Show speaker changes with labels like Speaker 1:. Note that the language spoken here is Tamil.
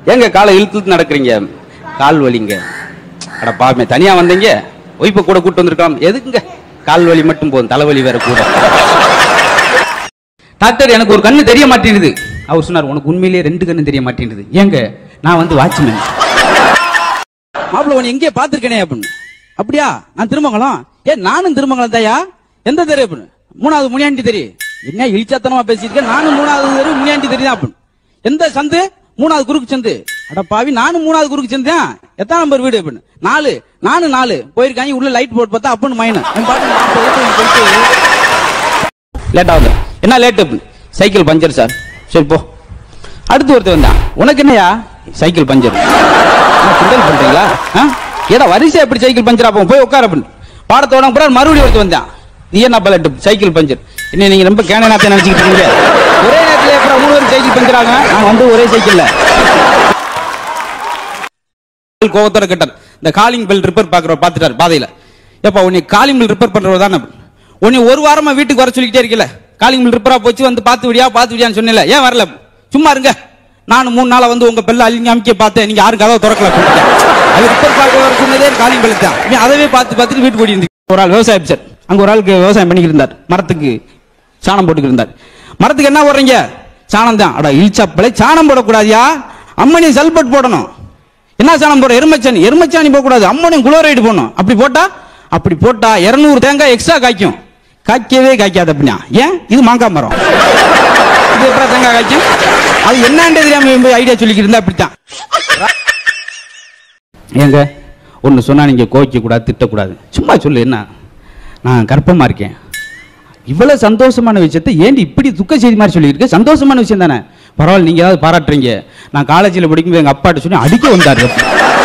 Speaker 1: ஏங்க காலை இழுத்து இழுத்து நடக்கிறீங்க கால் வலிங்க அட பாமே தனியா வந்தீங்க ஒய்ஃபை கூட கூட்டு வந்திருக்கலாம் எதுக்குங்க கால் வலி மட்டும் போதும் தலைவலி வேற கூட டாக்டர் எனக்கு ஒரு கண்ணு தெரிய மாட்டேங்குது அவர் சொன்னார் உனக்கு உண்மையிலேயே ரெண்டு கண்ணு தெரிய மாட்டேங்குது ஏங்க நான் வந்து வாட்ச்மேன் மாப்பிள்ள உன்னை எங்கேயே பார்த்திருக்கேனே அப்படின்னு அப்படியா நான் திருமங்கலம் ஏ நானும் திருமங்கலம் தாயா எந்த தெரு அப்படின்னு மூணாவது முனியாண்டி தெரு என்ன இழிச்சாத்தனமா பேசியிருக்கேன் நானும் மூணாவது தெரு முனியாண்டி தெரியுதா அப்படின்னு எந்த சந்து மூணாவது குறுக்கு சந்து அட பாவி நானும் மூணாவது குறுக்கு சந்து எத்தனை நம்பர் வீடு அப்படின்னு நாலு நானும் நாலு போயிருக்காங்க உள்ள லைட் போட்டு பார்த்தா அப்படின்னு மைனு லேட் ஆகுது என்ன லேட் சைக்கிள் பஞ்சர் சார் சரி போ அடுத்து ஒருத்தர் வந்தான் உனக்கு என்னையா சைக்கிள் பஞ்சர் என்ன கிண்டல் பண்றீங்களா ஆ? ஏடா வரிசை எப்படி சைக்கிள் பஞ்சர் ஆகும் போய் உட்கார அப்படின்னு பாடத்தோட கூட மறுபடியும் ஒருத்தர் வந்தான் நீ என்ன பலட்டு சைக்கிள் பஞ்சர் என்ன நீங்க ரொம்ப கேனநாத்தை நினைச்சுக்கிட்டு இருக்கீங்க ஒரே நேரத்தில் அப்புறம் மூணு பேரும் சைக்கிள் பஞ்சர் ஆகும் நான் வந்து ஒரே சைக்கிள்ல கோவத்தோட கேட்டார் இந்த காலிங் பெல் ரிப்பேர் பாக்குறவர் பாத்துட்டாரு பாதையில எப்ப உன்னை காலிங் பெல் ரிப்பேர் பண்றவர் தானே உன்னை ஒரு வாரமா வீட்டுக்கு வர சொல்லிக்கிட்டே இருக்கல காலிங் பெல் ரிப்பேரா போச்சு வந்து பார்த்து விடியா பார்த்து விடியான்னு சொன்னல ஏன் வரல சும்மா இருங்க நானும் மூணு நாளா வந்து உங்க பெல்ல அழிங்க அமைக்க பார்த்தேன் நீங்க யாரும் கதவை திறக்கல அப்படின்ட்டு. அது ரிப்பேர் பார்க்க வர சொன்னதே காலிங் பெல் தான் இவன் அதவே பார்த்து பார்த்துட்டு வீட்டுக்கு ஓடி இருந்து ஒரு ஆள் விவசாய சார் அங்க ஒரு ஆளுக்கு விவசாயம் பண்ணிக்கிட்டு இருந்தார் மரத்துக்கு சாணம் போட்டுக்கிட்டு இருந்தார் மரத்துக்கு என்ன போடுறீங்க சாணம் தான் அட இழிச்சாப்பலை சாணம் போடக்கூடாதியா அம்மனி சல்பட் போடணும் என்ன சாணம் போற எருமச்சாணி எருமச்சாணி போக கூடாது அம்மோனியம் குளோரைடு போடணும் அப்படி போட்டா அப்படி போட்டா 200 தேங்காய் எக்ஸ்ட்ரா காய்க்கும் காய்க்கவே காய்க்காது அப்படின்னா ஏன் இது மாங்காய் மரம் இது எப்படா தேங்காய் காய்க்கும் அது என்னன்னு தெரியாம ஐடியா சொல்லிக்கிட்டு இருந்தா அப்படித்தான் ஏங்க ஒன்னு சொன்னா நீங்க கோவிக்க கூடாது திட்டக்கூடாது சும்மா சொல்லு என்ன நான் கர்ப்பமா இருக்கேன் இவ்வளவு சந்தோஷமான விஷயத்தை ஏன் இப்படி துக்க செய்தி மாதிரி சொல்லியிருக்கு சந்தோஷமான விஷயம் தானே பரவாயில்ல நீங்க ஏதாவது பாராட்டுறீங்க நான் காலேஜில் படிக்கும்போது எங்க அப்பாட்ட சொல்லி அடிக்க வந்தாரு